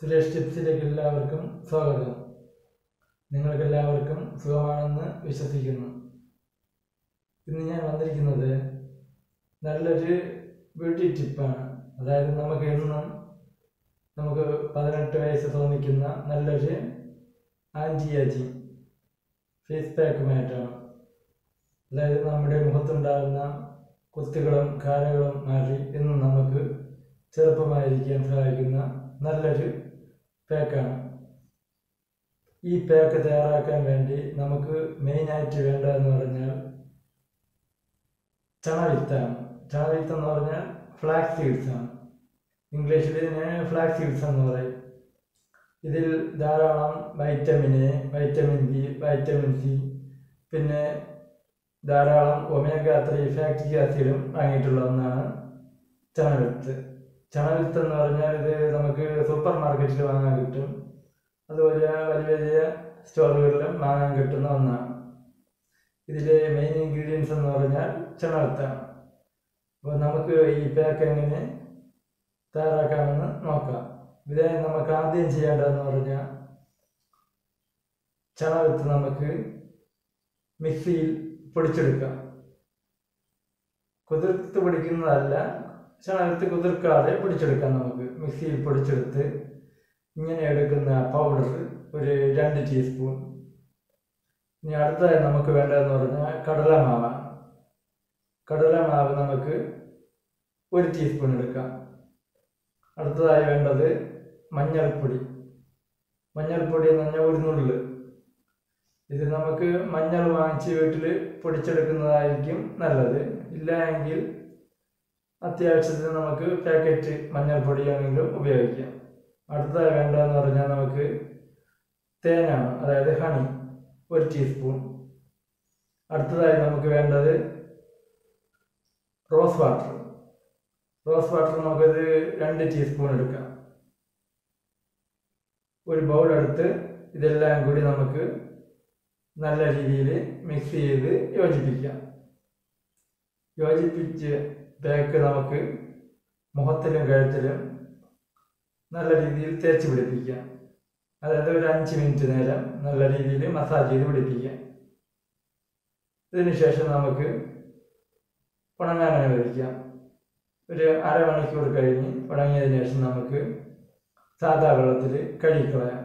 സുരേഷ് ടിപ്സിലേക്ക് എല്ലാവർക്കും സ്വാഗതം നിങ്ങൾക്കെല്ലാവർക്കും സുഖമാണെന്ന് വിശ്വസിക്കുന്നു ഇന്ന് ഞാൻ വന്നിരിക്കുന്നത് നല്ലൊരു ബ്യൂട്ടി ടിപ്പാണ് അതായത് നമുക്ക് എന്നും നമുക്ക് പതിനെട്ട് വയസ്സ് തോന്നിക്കുന്ന നല്ലൊരു ആൻറ്റി ഏജിങ് ഫേസ് പാക്കുമായിട്ടാണ് അതായത് നമ്മുടെ മുഖത്തുണ്ടാകുന്ന കുത്തുകളും കാരകളും മാറി എന്നും നമുക്ക് ചെറുപ്പമായിരിക്കാൻ സഹായിക്കുന്ന നല്ലൊരു പാക്കാണ് ഈ പാക്ക് തയ്യാറാക്കാൻ വേണ്ടി നമുക്ക് മെയിനായിട്ട് വേണ്ടതെന്ന് പറഞ്ഞാൽ ചണവിത്താണ് ചണവിത്ത് എന്ന് പറഞ്ഞാൽ ഫ്ലാക്സ് സീഡ്സ് ആണ് ഇംഗ്ലീഷിൽ ഇതിനെ ഫ്ലാക്സ് സീഡ്സ് എന്ന് പറയും ഇതിൽ ധാരാളം vitamin A vitamin B vitamin C പിന്നെ ധാരാളം ഒമേഗ ത്രീ ഫാറ്റി ആസിഡും അടങ്ങിയിട്ടുള്ള ഒന്നാണ് ചണവിത്ത് ചണവിത്ത് എന്ന് പറഞ്ഞാൽ ഇത് നമുക്ക് സൂപ്പർ മാർക്കറ്റിൽ വാങ്ങാൻ കിട്ടും അതുപോലെ വലിയ വലിയ സ്റ്റോറുകളിലും വാങ്ങാൻ കിട്ടുന്ന ഒന്നാണ് ഇതിലെ മെയിൻ ഇൻഗ്രീഡിയൻസ് എന്ന് പറഞ്ഞാൽ ചണവിത്താണ് അപ്പോൾ നമുക്ക് ഈ പാക്ക് എങ്ങനെ തയ്യാറാക്കാമെന്ന് നോക്കാം ഇതിനെ നമുക്ക് ആദ്യം ചെയ്യേണ്ടതെന്ന് പറഞ്ഞാൽ ചണവിത്ത് നമുക്ക് മിക്സിയിൽ പൊടിച്ചെടുക്കാം കുതിർത്ത് പൊടിക്കുന്നതല്ല ചണകത്ത് കുതിർക്കാതെ പൊടിച്ചെടുക്കാം നമുക്ക് മിക്സിയിൽ പൊടിച്ചെടുത്ത് ഇങ്ങനെ എടുക്കുന്ന പൗഡർ ഒരു രണ്ട് ടീസ്പൂൺ ഇനി അടുത്തതായി നമുക്ക് വേണ്ടതെന്ന് പറഞ്ഞാൽ കടലമാവാണ് കടലമാവ് നമുക്ക് ഒരു ടീസ്പൂൺ എടുക്കാം അടുത്തതായി വേണ്ടത് മഞ്ഞൾപ്പൊടി മഞ്ഞൾപ്പൊടി എന്ന് പറഞ്ഞാൽ ഒരു നുള്ള് ഇത് നമുക്ക് മഞ്ഞൾ വാങ്ങിച്ച് വീട്ടിൽ പൊടിച്ചെടുക്കുന്നതായിരിക്കും നല്ലത് ഇല്ല എങ്കിൽ അത്യാവശ്യത്തിന് നമുക്ക് പാക്കറ്റ് മഞ്ഞൾപ്പൊടിയാണെങ്കിലും ഉപയോഗിക്കാം അടുത്തതായി വേണ്ടതെന്ന് പറഞ്ഞാൽ നമുക്ക് തേനാണ് അതായത് ഹണി ഒരു ടീസ്പൂൺ അടുത്തതായി നമുക്ക് വേണ്ടത് റോസ് വാട്ടർ റോസ് വാട്ടർ നമുക്കൊരു രണ്ട് ടീസ്പൂൺ എടുക്കാം ഒരു ബൗൾ എടുത്ത് ഇതെല്ലാം കൂടി നമുക്ക് നല്ല രീതിയിൽ മിക്സ് ചെയ്ത് യോജിപ്പിക്കാം യോജിപ്പിച്ച് പാക്ക് നമുക്ക് മുഖത്തിലും കഴുത്തിലും നല്ല രീതിയിൽ തേച്ച് പിടിപ്പിക്കാം അതായത് ഒരു അഞ്ച് മിനിറ്റ് നേരം നല്ല രീതിയിൽ മസാജ് ചെയ്ത് പിടിപ്പിക്കാം ഇതിന് ശേഷം നമുക്ക് ഉണങ്ങാൻ അനുവദിക്കാം ഒരു അരമണിക്കൂർ കഴിഞ്ഞ് ഉണങ്ങിയതിന് ശേഷം നമുക്ക് സാധാ വെള്ളത്തിൽ കഴുകിക്കളയാം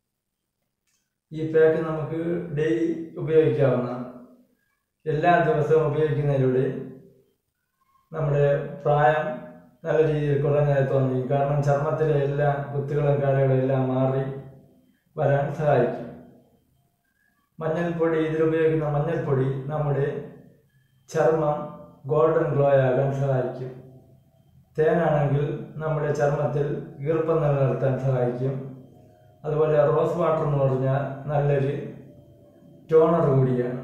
ഈ പാക്ക് നമുക്ക് ഡെയിലി ഉപയോഗിക്കാവുന്നതാണ് എല്ലാ ദിവസവും ഉപയോഗിക്കുന്നതിലൂടെ നമ്മുടെ പ്രായം നല്ല രീതിയിൽ കുറഞ്ഞതായി തോന്നി കാരണം ചർമ്മത്തിലെ എല്ലാ കുത്തുകളും കാലുകളും എല്ലാം മാറി വരാൻ സഹായിക്കും മഞ്ഞൾപ്പൊടി ഇതിലുപയോഗിക്കുന്ന മഞ്ഞൾപ്പൊടി നമ്മുടെ ചർമ്മം ഗോൾഡൻ ഗ്ലോ ആകാൻ സഹായിക്കും തേനാണെങ്കിൽ നമ്മുടെ ചർമ്മത്തിൽ ഈർപ്പം നിലനിർത്താൻ സഹായിക്കും അതുപോലെ റോസ് വാട്ടർ എന്ന് പറഞ്ഞാൽ നല്ലൊരു ടോണർ കൂടിയാണ്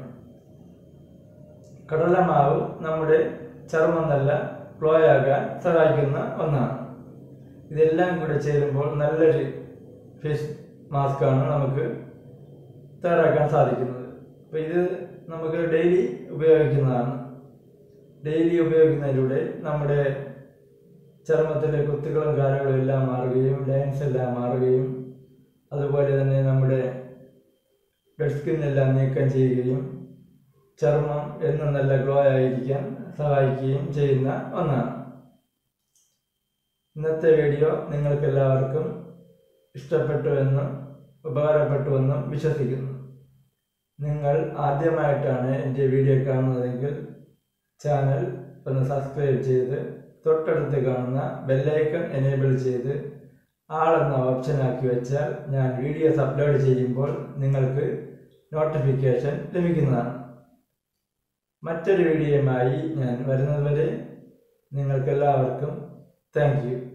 കടലമാവ് നമ്മുടെ ചർമ്മം നല്ല ഫ്ലോ ആകാൻ സഹായിക്കുന്ന ഒന്നാണ് ഇതെല്ലാം കൂടെ ചേരുമ്പോൾ നല്ലൊരു ഫേസ് മാസ്കാണ് നമുക്ക് തയ്യാറാക്കാൻ സാധിക്കുന്നത് അപ്പോൾ ഇത് നമുക്ക് ഡെയിലി ഉപയോഗിക്കുന്നതാണ് ഡെയിലി ഉപയോഗിക്കുന്നതിലൂടെ നമ്മുടെ ചർമ്മത്തിലെ കുത്തുകളും കാലുകളും എല്ലാം മാറുകയും ലൈൻസ് എല്ലാം മാറുകയും അതുപോലെ തന്നെ നമ്മുടെ ഡെഡ് സ്കിന്നെല്ലാം നീക്കം ചെയ്യുകയും ചർമ്മം എന്നും നല്ല ഗ്ലോ ആയിരിക്കാൻ സഹായിക്കുകയും ചെയ്യുന്ന ഒന്നാണ് ഇന്നത്തെ വീഡിയോ നിങ്ങൾക്ക് എല്ലാവർക്കും ഇഷ്ടപ്പെട്ടുവെന്നും ഉപകാരപ്പെട്ടുവെന്നും വിശ്വസിക്കുന്നു നിങ്ങൾ ആദ്യമായിട്ടാണ് എൻ്റെ വീഡിയോ കാണുന്നതെങ്കിൽ ചാനൽ ഒന്ന് സബ്സ്ക്രൈബ് ചെയ്ത് തൊട്ടടുത്ത് കാണുന്ന ബെല്ലൈക്കൺ എനേബിൾ ചെയ്ത് ആൾ എന്ന ഓപ്ഷൻ ആക്കി വെച്ചാൽ ഞാൻ വീഡിയോസ് അപ്ലോഡ് ചെയ്യുമ്പോൾ നിങ്ങൾക്ക് നോട്ടിഫിക്കേഷൻ ലഭിക്കുന്നതാണ് മറ്റൊരു വീഡിയോയുമായി ഞാൻ വരുന്നതുവരെ നിങ്ങൾക്കെല്ലാവർക്കും താങ്ക് യു